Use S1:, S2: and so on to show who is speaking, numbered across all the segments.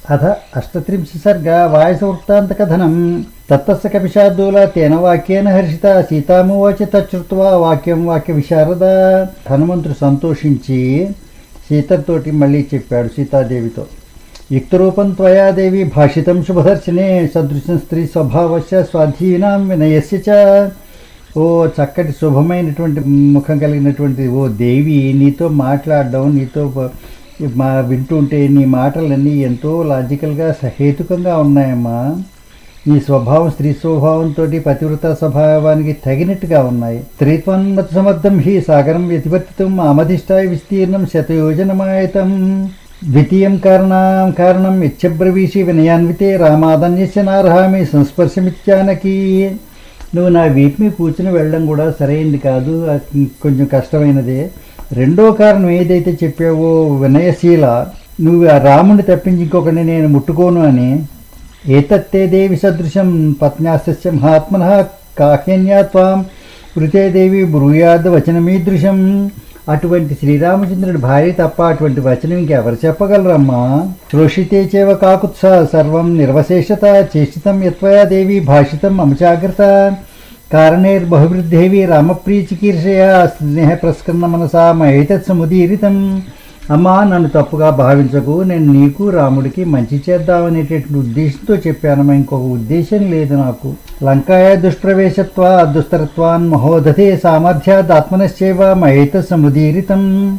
S1: అథ అష్టత్రింశ సర్గ వాయసవృత్తాంతకథనం తత్తస్య కపిశార్దూల తేన వాక్యేన హర్షిత సీతామువాచ తచ్చుత్వా వాక్యం వాక్య విశారద హనుమంతుడు సంతోషించి సీతతోటి మళ్ళీ చెప్పాడు సీతాదేవితో యుక్తరూపం త్వయా దేవి భాషితం శుభదర్శనే సదృశం స్త్రీ స్వభావస్య స్వాధీనాం వినయస్య చ ఓ చక్కటి శుభమైనటువంటి ముఖం కలిగినటువంటి ఓ దేవి నీతో మాట్లాడడం నీతో ప- మా వింటుంటే నీ మాటలన్నీ ఎంతో లాజికల్గా సహేతుకంగా ఉన్నాయమ్మా నీ స్వభావం స్త్రీ స్వభావంతో పతివ్రత స్వభావానికి తగినట్టుగా ఉన్నాయి స్త్రీత్వన్మత సమర్థం హి సాగరం వ్యతివర్తితం అమధిష్టాయ విస్తీర్ణం శతయోజనమాయతం ద్వితీయం కారణం కారణం ఇచ్చబ్రవీషి వినయాన్వితే రామాదన్యస్య నార్హామి సంస్పర్శమిత్యానకి నువ్వు నా వీపు మీద కూర్చుని వెళ్ళడం కూడా సరైంది కాదు అది కొంచెం కష్టమైనదే రెండో కారణం ఏదైతే చెప్పావో వినయశీల నువ్వు ఆ రాముని తప్పించి ఇంకొకరిని నేను ముట్టుకోను అని ఏతత్తే దేవి సదృశం పత్న్యాస్య మహాత్మన కాహ్యన్యా త్వాం వృతే దేవి బ్రూయాద్ వచనమీదృశం అటువంటి శ్రీరామచంద్రుడి భార్య తప్ప అటువంటి వచనం ఇంకెవరు చెప్పగలరమ్మా శ్రోషితే చేవ కాకుత్స సర్వం నిర్వశేషత చేష్టితం యత్వయా దేవి భాషితం అమచాగ్రత కారణైర్బహువృద్ధేవి రామప్రీచికీర్షయ స్నేహ ప్రస్కరణ మనసా మహేతత్ సముదీరితం అమ్మా నన్ను తప్పుగా భావించకు నేను నీకు రాముడికి మంచి చేద్దామనేటటువంటి ఉద్దేశంతో చెప్పానమ్మా ఇంకొక ఉద్దేశం లేదు నాకు లంకాయ దుష్ప్రవేశత్వ దుస్తరత్వాన్ మహోదధే సామర్థ్యాదాత్మనశ్చేవ మహేత సముదీరితం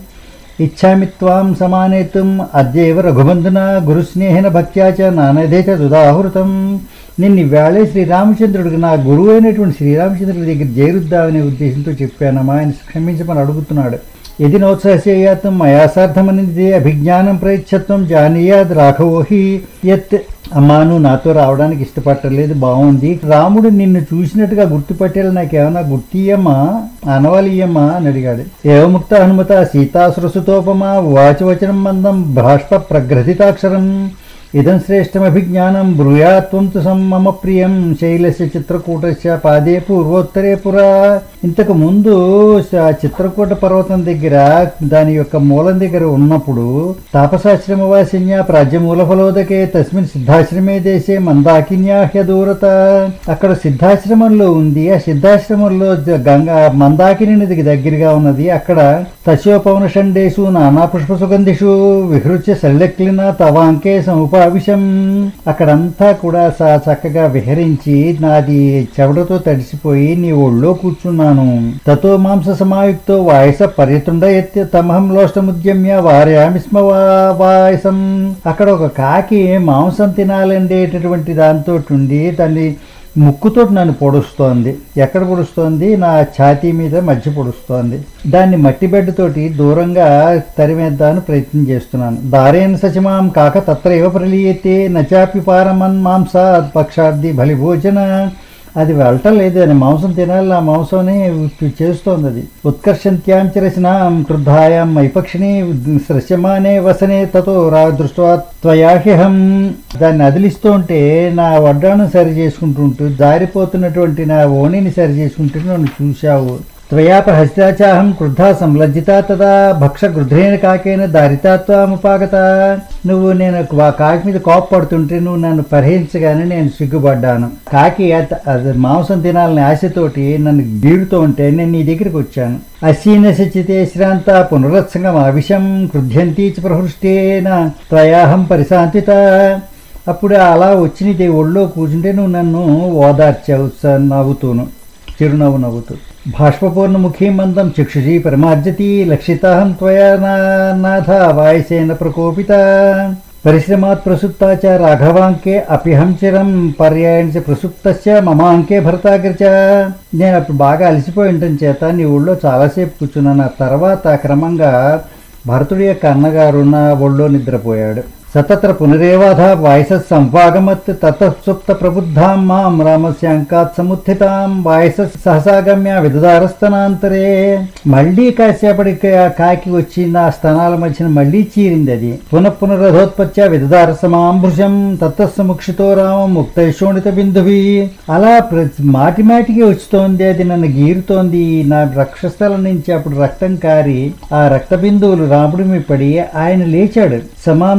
S1: ఇచ్చామి త్వాం సమానేతుం అద్యైవ రఘుబంధున గురుస్నేహిన భక్త్యా చ నానదే చ దుదాహృతం నిన్ను ఇవాళే శ్రీరామచంద్రుడికి నా గురువు అయినటువంటి శ్రీరామచంద్రుడి దగ్గర చేరుద్దామనే ఉద్దేశంతో చెప్పానమ్మా ఆయన క్షమించమని అడుగుతున్నాడు యది నోత్సహసేయాతం మయా సార్థమనిది అభిజ్ఞానం ప్రయచ్చత్వం జానీయాద్ రాఘవోహి యత్ అమ్మా నువ్వు నాతో రావడానికి ఇష్టపట్టలేదు బాగుంది రాముడు నిన్ను చూసినట్టుగా గుర్తుపట్టేలా నాకేమన్నా గుర్తీయమ్మా అనవలీయమ్మా అని అడిగాడు ఏవముక్త హనుమత సీతాసురసుతోపమా వాచవచనం మందం భ్రాష్ప ప్రగ్రథితాక్షరం ఇదం శ్రేష్టమభిజ్ఞానం బ్రూయాత్వం తు సం మమ ప్రియం శైలస్య చిత్రకూటస్య పాదే పూర్వోత్తరే పురా ఇంతకు ముందు ఆ చిత్రకూట పర్వతం దగ్గర దాని యొక్క మూలం దగ్గర ఉన్నప్పుడు తాపసాశ్రమ వాసిన్య ప్రాజ్యమూల ఫలోదకే తస్మిన్ సిద్ధాశ్రమే దేశే మందాకిన్యాహ్య దూరత అక్కడ సిద్ధాశ్రమంలో ఉంది ఆ సిద్ధాశ్రమంలో జ- గంగా మందాకిని నదికి దగ్గరగా ఉన్నది అక్కడ తస్యోపవన షండేషు నానా పుష్ప సుగంధిషు విహృత్య శల్యక్లిన తవాంకే సముపావిశం అక్కడంతా కూడా స- చక్కగా విహరించి నాది చెవడతో తడిసిపోయి నీ ఒళ్ళో కూర్చున్నాను తతో మాంస సమాయుక్తో వాయస పర్యతుండ ఎత్తి తమహం లోష్టముద్యమ్య వార్యామి స్మ వా- వాయసం అక్కడ ఒక కాకి మాంసం తినాలండేటటువంటి దాంతో ఉండి దాన్ని ముక్కుతో నన్ను పొడుస్తోంది ఎక్కడ పొడుస్తోంది నా ఛాతీ మీద మధ్య పొడుస్తోంది దాన్ని మట్టి బెడ్డతోటి దూరంగా తరిమేద్దాను ప్రయత్నం చేస్తున్నాను దారేణ సచిమాం కాక తత్ర ఇవ ప్రలీయతే నచాపి పారమన్ మాంస పక్షార్థి బలిభోజన అది వెళ్ళటం లేదు అని మాంసం తినాలి ఆ మాంసంని చేస్తోంది అది ఉత్కర్షంత్యాంచరచనాం క్రుద్ధాయాం మైపక్షిణి సృశ్యమానే వసనే తతో రా దృష్ట్వా త్వయాహ్యహం దాన్ని అదిలిస్తూ ఉంటే నా వడ్డాను సరి చేసుకుంటుంటూ జారిపోతున్నటువంటి నా ఓణిని సరి చేసుకుంటూ నన్ను చూశావు త్వయాపహస్యాచాహం క్రుద్ధా సంలజ్జిత తదా భక్ష గృధ్రేణ కాకేన దారితాత్వాముపాగత నువ్వు నేను ఆ కాకి మీద కోపపడుతుంటే నువ్వు నన్ను పరిహరించగానే నేను సిగ్గుపడ్డాను కాకి అత- అది మాంసం తినాలని ఆశతోటి నన్ను గీరుతూ ఉంటే నేను నీ దగ్గరికి వచ్చాను అసీన సచితే శ్రాంత పునరుత్సంగం ఆవిషం క్రుధ్యంతి చ ప్రహృష్టేన త్వయాహం పరిశాంతిత అప్పుడు అలా వచ్చి నీ దే- ఒళ్ళో కూర్చుంటే నువ్వు నన్ను ఓదార్చావు స- నవ్వుతూను చిరునవ్వు నవ్వుతూ బాష్పూర్ణముఖీ మందం చక్షుషి పరమార్జతి లక్షితాహం త్వయా నా- నాథ వాయసేన ప్రకోపిత పరిశ్రమాత్ ప్రసుప్తా చ రాఘవాంకే అపిహం చిరం పర్యాయం చ ప్రసుప్తస్య మమాంకే భరతాగ్రచ నేను అప్పుడు బాగా అలసిపోయి ఉండటం చేత నీ ఊళ్ళో చాలాసేపు కూర్చున్నాను ఆ తర్వాత క్రమంగా భరతుడి యొక్క అన్నగారు నా ఒళ్ళో నిద్రపోయాడు సతత్ర పునరేవాధ వాయస సంవాగమత్ తతసుప్త ప్రబుద్ధాం మాం రామస్యాంకాత్ సముత్థితాం వాయస సహసాగమ్య విదదారస్తనాంతరే మళ్ళీ కాసేపటికి ఆ కాకి వచ్చి నా స్తనాల మధ్యన మళ్ళీ చీరింది అది పునః పునరధోత్పత్య విదదార సమాంభృశం తత్తస్సముక్షితో రామం ముక్త శోణిత బిందువి అలా ప్ర- మాటి మాటికి వచ్చుతోంది అది నన్ను గీరుతోంది నా రక్షస్థలం నుంచి అప్పుడు రక్తం కారి ఆ రక్త బిందువులు రాముడి మీద పడి ఆయన లేచాడు సమాం దృష్ట్వా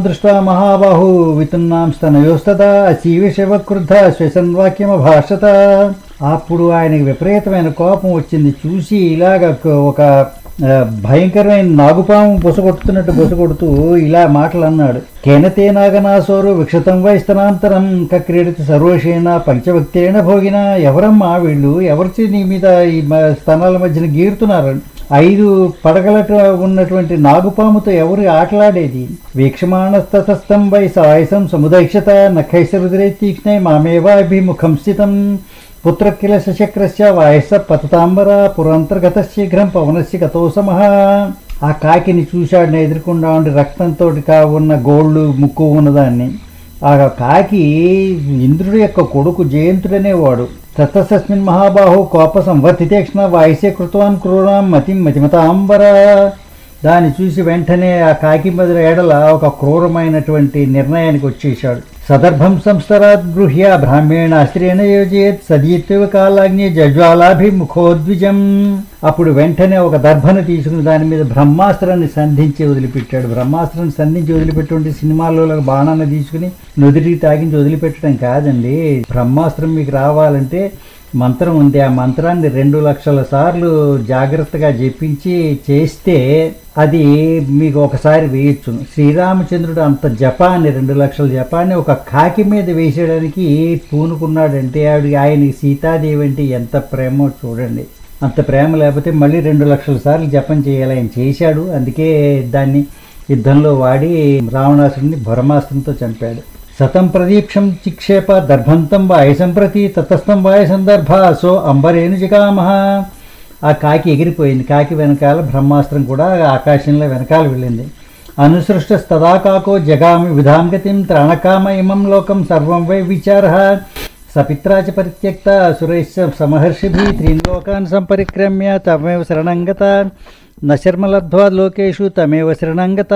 S1: మహాబాహు వితున్నాం స్తనయోస్తత అసీవ శివక్రుద్ధ శ్వసన్వాక్యమ భాషత అప్పుడు ఆయనకి విపరీతమైన కోపం వచ్చింది చూసి ఇలాగ ఒక- ఒక ఆ, భయంకరమైన నాగుపాము బుసగొడుతున్నట్టు బుసగొడుతూ ఇలా మాటలు అన్నాడు కేనతే నాగనాసోరు విక్షతం వైస్తనాంతరం క్రీడిత సర్వశేన పంచభక్తేన భోగిన ఎవరమ్మా వీళ్ళు ఎవరిచి నీ మీద ఈ మ- స్తనాల మధ్యన గీరుతున్నారు ఐదు పడగలట ఉన్నటువంటి నాగుపాముతో ఎవరు ఆటలాడేది వీక్షమాణస్తస్తం వై సాయసం సముదైక్షత నఖైసరుద్రే తీక్ష్ణై మామేవ అభిముఖం స్థితం పుత్ర కిల శశక్రస్య వాయస పతతాంబర పురంతర్గత శీఘ్రం పవనస్య గతోసమః ఆ కాకిని చూశాడు నా ఎదురుకుండా ఉండి రక్తంతో ఉన్న గోళ్ళు ముక్కు ఉన్నదాన్ని ఆ కాకి ఇంద్రుడి యొక్క కొడుకు జయంతుడనేవాడు తతస్మిన్ మహాబాహు కోప సంవర్ధితేక్షణ వాయిసే కృతవాన్ క్రూరాం మతిం మతిమతాంబర దాన్ని చూసి వెంటనే ఆ కాకి మొదల ఏడల ఒక క్రూరమైనటువంటి నిర్ణయానికి వచ్చేశాడు సదర్భం సంస్తరాత్ గృహ్య బ్రాహ్మేణ ఆశ్రయేణ యోజేత్ సదీత్వ కాలాగ్ని జజ్వాలాభిముఖోద్విజం అప్పుడు వెంటనే ఒక దర్భను తీసుకుని దాని మీద బ్రహ్మాస్త్రాన్ని సంధించి వదిలిపెట్టాడు బ్రహ్మాస్త్రాన్ని సంధించి వదిలిపెట్టుంటే సినిమాల్లో బాణాన్ని తీసుకుని నుదిరికి తాగించి వదిలిపెట్టడం కాదండి బ్రహ్మాస్త్రం మీకు రావాలంటే మంత్రం ఉంది ఆ మంత్రాన్ని రెండు లక్షల సార్లు జాగ్రత్తగా జపించి చేస్తే అది మీకు ఒకసారి వేయచ్చు శ్రీరామచంద్రుడు అంత జపాన్ని రెండు లక్షల జపాన్ని ఒక కాకి మీద వేసేయడానికి పూనుకున్నాడంటే ఆవిడ ఆయనకి సీతాదేవి అంటే ఎంత ప్రేమో చూడండి అంత ప్రేమ లేకపోతే మళ్ళీ రెండు లక్షల సార్లు జపం చేయాలి ఆయన చేశాడు అందుకే దాన్ని యుద్ధంలో వాడి రావణాసుడిని భరమాస్త్రంతో చంపాడు సతం ప్రదీక్షం చిక్షేప దర్భంతం వాయసం ప్రతి తతస్థం వాయ సందర్భ సో అంబరేను జిగామహ ఆ కాకి ఎగిరిపోయింది కాకి వెనకాల బ్రహ్మాస్త్రం కూడా ఆకాశంలో వెనకాల వెళ్ళింది అనుసృష్ట స్తదా కాకో జగామి విధాం గతిం త్రాణకామ ఇమం లోకం సర్వం వై విచార సపిత్రాచ పరిత్యక్త సురైశ్చ సమహర్షిభి త్రీన్ లోకాన్ సంపరిక్రమ్య తమేవ శరణంగత నశర్మలబ్ధ్వా లోకేషు తమేవ శరణంగత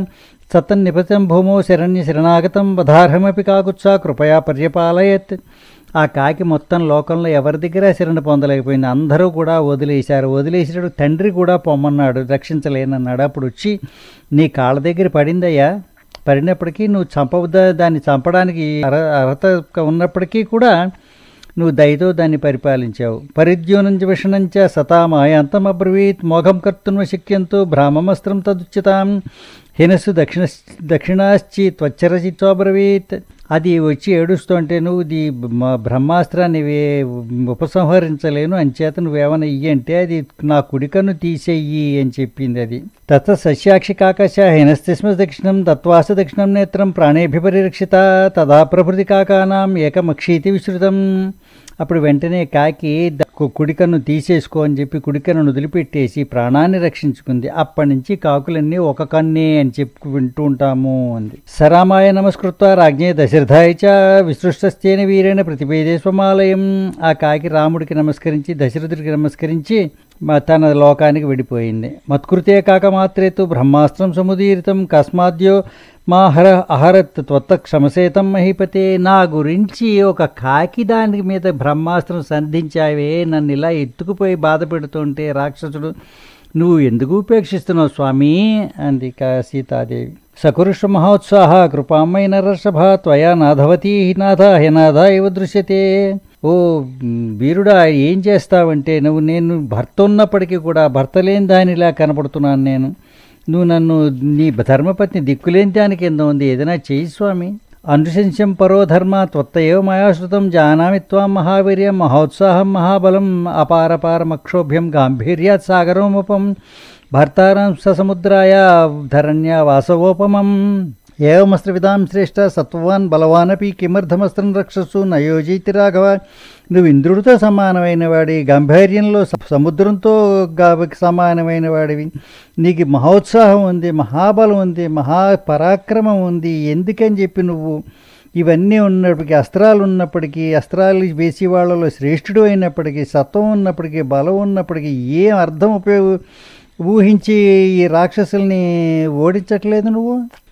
S1: సతన్నిపతం భూమో శరణ్య శరణాగతం వధార్హమపి కాకుత్సా కృపయా పర్యపాలయత్ ఆ కాకి మొత్తం లోకంలో ఎవరి దగ్గర శరణ పొందలేకపోయింది అందరూ కూడా వదిలేశారు వదిలేసినప్పుడు తండ్రి కూడా పొమ్మన్నాడు రక్షించలేనన్నాడు అప్పుడు వచ్చి నీ కాళ్ళ దగ్గర పడిందయ్యా పడినప్పటికీ నువ్వు చంపవద్ద దాన్ని చంపడానికి అర అర్హత ఉన్నప్పటికీ కూడా నువ్వు దయతో దాన్ని పరిపాలించావు పరిద్యోనంచ విషణంచ సతామాయాంతమబ్రవీత్ మోఘం కర్తున్న శక్యంతో భ్రామమస్త్రం తదుచ్యతాం హినస్సు దక్షిణ దక్షిణాశ్చి త్వచ్చరచిత్వబ్రవీత్ అది వచ్చి ఏడుస్తుంటే నువ్వు ది మ- బ్రహ్మాస్త్రాన్ని వే- ఉపసంహరించలేను అంచేత నువ్వేమైనా ఇయ్యి అంటే అది నా కుడికన్ను తీసేయి అని చెప్పింది అది తత సస్యాక్షి కాకశ హీనస్తిస్మ దక్షిణం తత్వాస దక్షిణం నేత్రం ప్రాణేభి పరిరక్షిత తదా ప్రభృతి కాకానాం ఏకమక్షీతి విశ్రుతం అప్పుడు వెంటనే కాకి ద- కు- కుడికన్ను తీసేసుకో అని చెప్పి కుడికన్ను వదిలిపెట్టేసి ప్రాణాన్ని రక్షించుకుంది అప్పటి నుంచి కాకులన్నీ ఒక కన్నే అని చెప్పి వింటూ ఉంటాము అంది సరామాయ నమస్కృత రాజ్ఞే దశరథాయ చ విసృష్టస్థేన వీరైన ప్రతిపేదే స్వమాలయం ఆ కాకి రాముడికి నమస్కరించి దశరథుడికి నమస్కరించి మ- తన లోకానికి వెళ్ళిపోయింది మత్కృతే కాక మాత్రేతు బ్రహ్మాస్త్రం సముదీరితం కస్మాద్యో మా హర అహరత్ త్వత్త క్షమసేతం మహీపతే నా గురించి ఒక కాకి దాని మీద బ్రహ్మాస్త్రం సంధించావే నన్ను ఇలా ఎత్తుకుపోయి బాధ పెడుతుంటే రాక్షసుడు నువ్వు ఎందుకు ఉపేక్షిస్తున్నావు స్వామి అంది కా- సీతాదేవి సకురుష మహోత్సాహ కృపామయ నరషభ త్వయా నాధవతీ నాథ హే నాథ ఇవ దృశ్యతే ఓ మ్, వీరుడా ఏం చేస్తావంటే నువ్వు నేను భర్త ఉన్నప్పటికీ కూడా భర్త లేని దానిలా కనపడుతున్నాను నేను నువ్వు నన్ను నీ ధర్మపత్ని దిక్కులేని దానికి ఎంత ఉంది ఏదైనా చేయి స్వామి అనుశంస్యం పరో ధర్మ త్వత్తయో మయా శృతం జానామి త్వాం మహావీర్యం మహోత్సాహం మహాబలం అపారపారమక్షోభ్యం గాంభీర్యాత్ సాగరోముపం భర్తారం ససముద్రాయ ధరణ్య వాసవోపమం ఏమస్త్ర విధాం శ్రేష్ట సత్వాన్ బలవానపి కిమర్థమస్త్రం రక్షసు నయోజీతి రాఘవ నువ్వు ఇంద్రుడితో సమానమైన వాడి గాంభీర్యంలో స- సముద్రంతో గా- సమానమైన వాడివి నీకు మహోత్సాహం ఉంది మహాబలం ఉంది మహాపరాక్రమం ఉంది ఎందుకని చెప్పి నువ్వు ఇవన్నీ ఉన్నప్పటికీ అస్త్రాలు ఉన్నప్పటికీ అస్త్రాలు వేసి వాళ్ళలో శ్రేష్ఠుడు అయినప్పటికీ సత్వం ఉన్నప్పటికీ బలం ఉన్నప్పటికీ ఏం అర్థం ఉపయోగ ఊహించి ఈ రాక్షసుల్ని ఓడించట్లేదు నువ్వు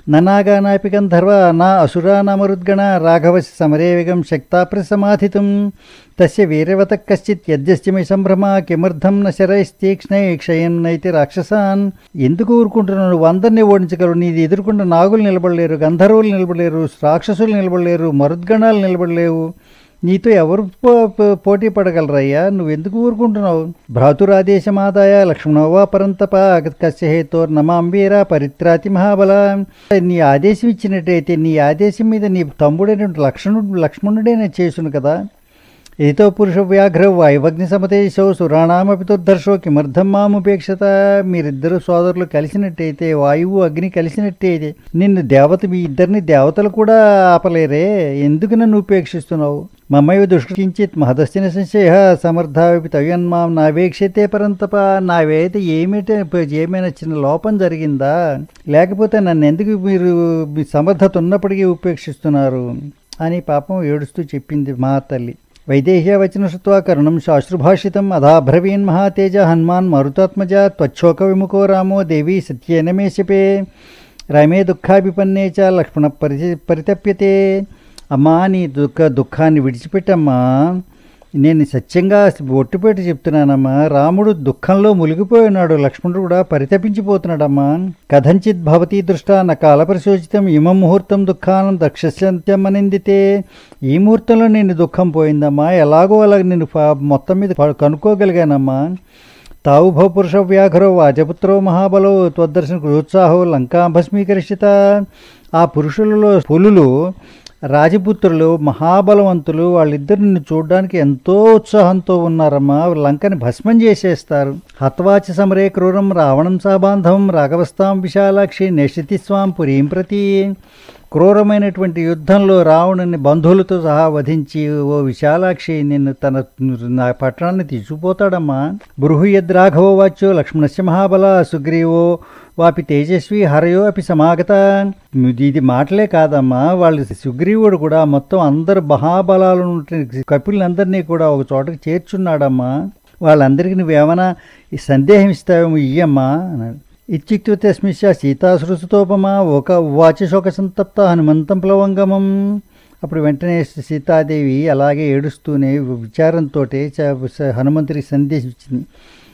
S1: ననాగానాపి గంధర్వ నా అసురా నమరుద్గణ రాఘవస్య సమరే వేగం శక్తా ప్రసమాధితుం తస్య వీరవత కశ్చిత్ యద్యస్యమి సంభ్రమ కిమర్థం న శరైస్తీక్ష్ణై క్షయం నైతి రాక్షసాన్ ఎందుకు ఊరుకుంటున్నాను అందరినీ ఓడించగలరు నీది ఎదుర్కొంటే నాగులు నిలబడలేరు గంధర్వులు నిలబడలేరు రాక్షసులు నిలబడలేరు మరుద్గణాలు నిలబడలేవు నీతో ఎవరు పో- పో- పోటీ పడగలరయ్యా నువ్వెందుకు ఊరుకుంటున్నావు భ్రాతురాదేశమాదాయ లక్ష్మణోవా పరంతప కస్య హేతోర్ నమాంబీర పరిత్రాతి మహాబల నీ ఆదేశం ఇచ్చినట్టయితే నీ ఆదేశం మీద నీ తమ్ముడైనటువంటి లక్ష్మణుడు లక్ష్మణుడైనా చేసును కదా ఏతో పురుష వ్యాఘ్ర వాయువగ్ని సమతేశో సురాణామపి దుర్ధర్షో కిమర్థం మాముపేక్షత మీరిద్దరు సోదరులు కలిసినట్టయితే వాయువు అగ్ని కలిసినట్టయితే నిన్ను దేవత మీ ఇద్దరిని దేవతలు కూడా ఆపలేరే ఎందుకు నన్ను ఉపేక్షిస్తున్నావు మమ్మయ్య దుష్కించిత్ మహదస్తిన సంశయ సమర్థావి తవ్యన్మాం నావేక్షతే పరంతప నావైతే ఏమిటి ఏమైనా చిన్న లోపం జరిగిందా లేకపోతే నన్ను ఎందుకు మీరు మీ సమర్థత ఉన్నప్పటికీ ఉపేక్షిస్తున్నారు అని పాపం ఏడుస్తూ చెప్పింది మా తల్లి వైదేహ్య వచన శ్రుత్వా కరుణం శాశ్రుభాషితం అధాభ్రవీన్ మహాతేజ హనుమాన్ మరుతాత్మజ త్వచ్ఛోక విముఖో రామో దేవి సత్యేన మే శపే రమే దుఃఖాభిపన్నే చ లక్ష్మణ పరి పరితప్యతే అమ్మా నీ దుఃఖ దుఃఖాన్ని విడిచిపెట్టమ్మా నేను సత్యంగా ఒట్టుపెట్టి చెప్తున్నానమ్మా రాముడు దుఃఖంలో మునిగిపోయి ఉన్నాడు లక్ష్మణుడు కూడా పరితపించిపోతున్నాడమ్మా కథంచిత్ భవతి దృష్ట నా కాలపరిశోచితం ఇమం ముహూర్తం దుఃఖానం దక్షస్యంత్యం అనిందితే ఈ ముహూర్తంలో నేను దుఃఖం పోయిందమ్మా ఎలాగో అలాగ నేను ఫ- మొత్తం మీద ప- కనుక్కోగలిగానమ్మా తావు భవపురుష వ్యాఘ్రో వాజపుత్రో మహాబలో త్వదర్శన కృత్సాహో లంకా భస్మీకరిషిత ఆ పురుషులలో పులులు రాజపుత్రులు మహాబలవంతులు వాళ్ళిద్దరు నిన్ను చూడడానికి ఎంతో ఉత్సాహంతో ఉన్నారమ్మా లంకని భస్మం చేసేస్తారు హత్వాచ సమరే క్రూరం రావణం సాబాంధవం రాఘవస్తాం విశాలాక్షి నేషితి స్వాం పురీం ప్రతి క్రూరమైనటువంటి యుద్ధంలో రావణుని బంధువులతో సహా వధించి ఓ విశాలాక్షి నిన్ను తన నా పట్టణాన్ని తీసుకుపోతాడమ్మా బృహుయద్రాఘవో వాచ్యో లక్ష్మణస్య మహాబల సుగ్రీవో వాపి తేజస్వి హరయో అపి సమాగత ఇది మాటలే కాదమ్మా వాళ్ళు సుగ్రీవుడు కూడా మొత్తం అందరు మహాబలాలు కపిలందరినీ కూడా ఒక చోటకి చేర్చున్నాడమ్మా వాళ్ళందరికీ నువ్వేమైనా ఈ సందేహం ఇస్తావేమో ఇయ్యమ్మా అన్నాడు ఇత్యుక్తి తస్మిశ్య సీతాశ్రుసుతోపమా ఒక ఉవాచ శోక సంతప్త హనుమంతం ప్లవంగమం అప్పుడు వెంటనే సీతాదేవి అలాగే ఏడుస్తూనే విచారంతో హనుమంతుడికి సందేశం ఇచ్చింది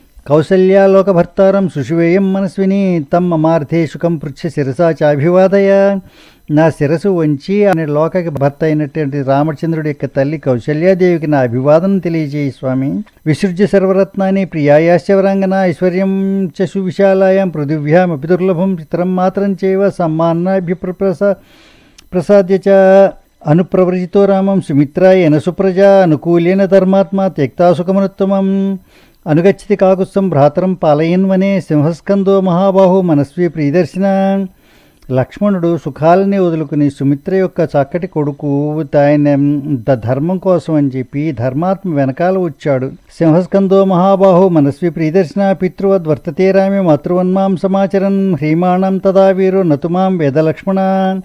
S1: కౌసల్యాలోకభర్తారం సుషువేయం మనస్విని తమ్ మమార్థే శుకం పృచ్ఛ శిరసా చాభివాదయ నా శిరసు వంచి అనే లోకకి భర్త అయినటువంటి రామచంద్రుడి యొక్క తల్లి కౌశల్యాదేవికి నా అభివాదనం తెలియజేయి స్వామి విసృజ్య సర్వరత్నాన్ని ప్రియాయాశ్చవరాంగన ఐశ్వర్యం చ సువిశాలాయాం పృథివ్యామపి దుర్లభం చిత్రం మాత్రం చేయవ సమ్మాన్నాభ్యప్రస ప్రసాద్య చ అనుప్రవ్రజితో రామం సుమిత్రాయ సుప్రజ అనుకూలేన ధర్మాత్మ త్యక్తాసుఖమనుత్తమం అనుగచ్చతి కాకుత్సం భ్రాతరం పాలయన్వనే సింహస్కందో మహాబాహు మనస్వి ప్రియదర్శన లక్ష్మణుడు సుఖాలని వదులుకుని సుమిత్ర యొక్క చక్కటి కొడుకు ఆయన ద- ధర్మం కోసం అని చెప్పి ధర్మాత్మ వెనకాల వచ్చాడు సింహస్కందో మహాబాహు మనస్వి ప్రియదర్శన పితృవద్ వర్తతే రామే మాతృవన్మాం సమాచరన్ హ్రీమాణం తదా వీరు నతుమాం వేద లక్ష్మణ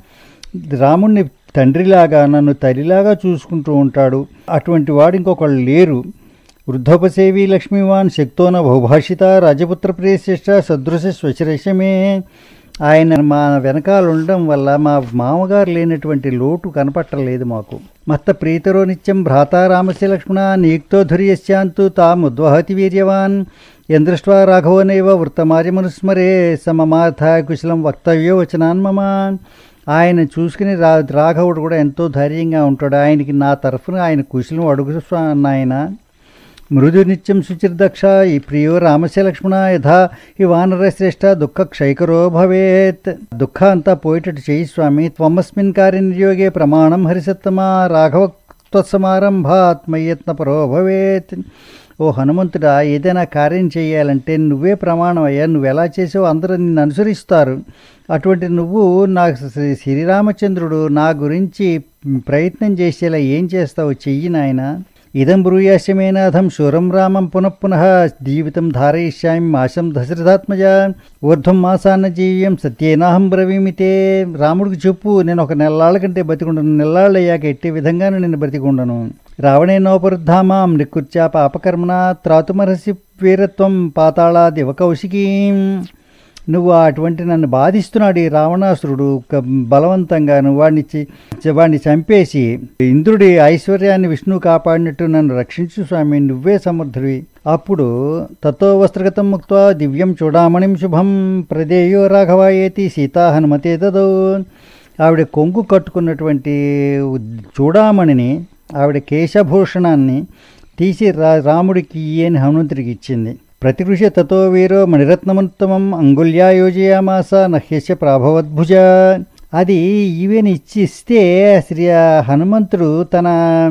S1: రాముణ్ణి తండ్రిలాగా నన్ను తల్లిలాగా చూసుకుంటూ ఉంటాడు అటువంటి వాడు ఇంకొకళ్ళు లేరు వృద్ధోపసేవి లక్ష్మీవాన్ శక్తోన బహుభాషిత రాజపుత్ర ప్రియశ్రేష్ట సదృశ స్వశరేషమే ఆయన మా వెనకాల ఉండడం వల్ల మా మామగారు లేనటువంటి లోటు కనపట్టలేదు మాకు మత్త ప్రీతరో నిత్యం భ్రాతా రామస్య లక్ష్మణ నియుక్తో ధుర్యశ్చాంతు తాముద్వహతి వీర్యవాన్ యందృష్ట్వా రాఘవనేవ వృత్తమార్యమనుస్మరే సమమార్థాయ కుశలం వక్తవ్యో వచనాన్ మమ ఆయన చూసుకుని రా రాఘవుడు కూడా ఎంతో ధైర్యంగా ఉంటాడు ఆయనకి నా తరఫున ఆయన కుశలం అడుగు స్వా- నాయన మృదు నిత్యం శుచిర్దక్ష ఈ ప్రియో రామస్య లక్ష్మణ యథా ఈ వానర శ్రేష్ఠ దుఃఖ క్షైకరో భవేత్ దుఃఖ అంతా పోయేటట్టు చేయి స్వామి త్వమస్మిన్ కార్యనిర్యోగే ప్రమాణం హరిసత్తమా రాఘవ త్వత్సమారంభాత్ మయ్యత్న పరో భవేత్ ఓ హనుమంతుడా ఏదైనా కార్యం చేయాలంటే నువ్వే ప్రమాణం అయ్యా నువ్వు ఎలా చేసావో అందరూ నిన్ను అనుసరిస్తారు అటువంటి నువ్వు నాకు శ్రీ- శ్రీరామచంద్రుడు నా గురించి ప్రయత్నం చేసేలా ఏం చేస్తావు చెయ్యి నాయనా ఇదం బ్రూయాస్యమేనాథం శూరం రామం పునః పునః జీవితం ధారయిష్యామి మాసం దశరథాత్మజ ఊర్ధ్వం మాసాన్న జీవ్యం సత్యేనాహం బ్రవీమితే రాముడికి చెప్పు నేను ఒక నెల్లాళ్ళ కంటే బతికుండను నెల్లాళ్ళు అయ్యాక ఎట్టి విధంగానే నేను బతికుండను రావణేనోపరుద్ధామాం నికృత్యా పాపకర్మణ త్రాతుమరసి వీరత్వం పాతాళా దివకౌశికీం నువ్వు అటువంటి నన్ను బాధిస్తున్నాడు ఈ రావణాసురుడు క- బలవంతంగా నువ్వు వాడిని చి- చి- వాడిని చంపేసి ఇంద్రుడి ఐశ్వర్యాన్ని విష్ణువు కాపాడినట్టు నన్ను రక్షించు స్వామి నువ్వే సమర్థుడివి అప్పుడు తతో వస్త్రగతం ముక్త దివ్యం చూడామణిం శుభం ప్రదేయో రాఘవాయేతి సీతా హనుమతే దదో ఆవిడ కొంగు కట్టుకున్నటువంటి చూడామణిని ఆవిడ కేశభూషణాన్ని తీసి రా రాముడికి ఇయ్యని హనుమంతుడికి ఇచ్చింది ప్రతికృష తతో వీరో మణిరత్నముత్తమం అంగుల్యా యోజయామాస నహ్యస్య ప్రాభవద్భుజ అది ఈవెన్ ఇచ్చి ఇస్తే శ్రీ హనుమంతుడు తన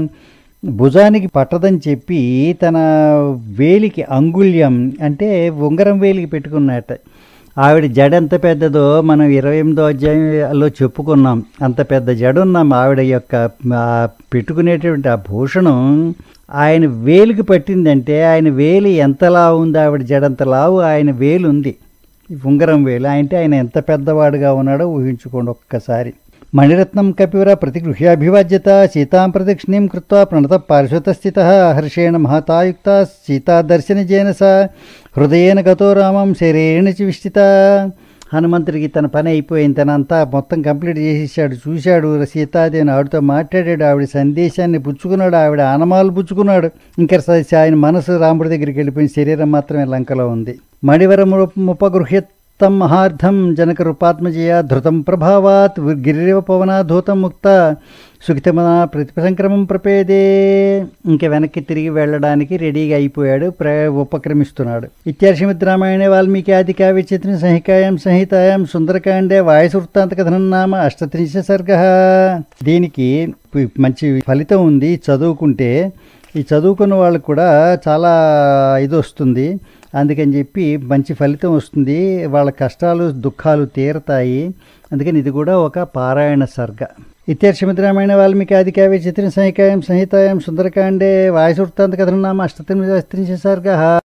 S1: భుజానికి పట్టదని చెప్పి తన వేలికి అంగుల్యం అంటే ఉంగరం వేలికి పెట్టుకున్నట్ట ఆవిడ జడ ఎంత పెద్దదో మనం ఇరవై ఎనిమిదో అధ్యాయంలో చెప్పుకున్నాం అంత పెద్ద జడ ఉన్నాం ఆవిడ యొక్క ఆ, పెట్టుకునేటువంటి ఆ భూషణం ఆయన వేలికి పట్టిందంటే ఆయన వేలు ఎంతలా ఉంది ఆవిడ జడంత లావు ఆయన వేలు ఉంది ఈ ఉంగరం వేలు అంటే ఆయన ఎంత పెద్దవాడుగా ఉన్నాడో ఊహించుకోండి ఒక్కసారి మణిరత్నం కపివర ప్రతిగృహ్యాభివాజ్యత సీతాం ప్రదక్షిణీం కృత్వా ప్రణత పార్శ్వతస్థిత హర్షేణ మహతాయుక్త సీతాదర్శనజేన స హృదయేన గతో రామం శరీరేణ చ విష్టిత హనుమంతుడికి తన పని అయిపోయింది తనంతా మొత్తం కంప్లీట్ చేసేసాడు చూశాడు సీతాదేవిని ఆవిడతో మాట్లాడాడు ఆవిడ సందేశాన్ని పుచ్చుకున్నాడు ఆవిడ ఆనమాలు పుచ్చుకున్నాడు ఇంకా స- ఆయన మనసు రాముడి దగ్గరికి వెళ్ళిపోయిన శరీరం మాత్రమే లంకలో ఉంది మణివర ముపగృహ్యత్తం మహార్థం జనక రూపాత్మజయ ధృతం ప్రభావాత్ గిరివ పవనాధూతం ముక్త సుఖితమన ప్రతిపసంక్రమం ప్రపేదే ఇంకా వెనక్కి తిరిగి వెళ్ళడానికి రెడీగా అయిపోయాడు ప్ర ఉపక్రమిస్తున్నాడు ఇత్యార్షమిత్ రామాయణే వాల్మీకి ఆది కావ్య చిత్ర సంహికాయాం సంహితాయాం సుందరకాండే వాయుసృత్తాంత కథనం నామ అష్టత్రింశ సర్గ దీనికి పి- మంచి ఫలితం ఉంది చదువుకుంటే ఈ చదువుకున్న వాళ్ళకు కూడా చాలా ఇది వస్తుంది అందుకని చెప్పి మంచి ఫలితం వస్తుంది వాళ్ళ కష్టాలు దుఃఖాలు తీరతాయి అందుకని ఇది కూడా ఒక పారాయణ సర్గ ఇత్యర్షమితి రామాయణ వాల్మీకి ఆది కావ్య చిత్ర సంహికాయం సంహితాయం సుందరకాండే వాయుసృత్తాంత కథనం నామ అష్టత్రింశ సర్గ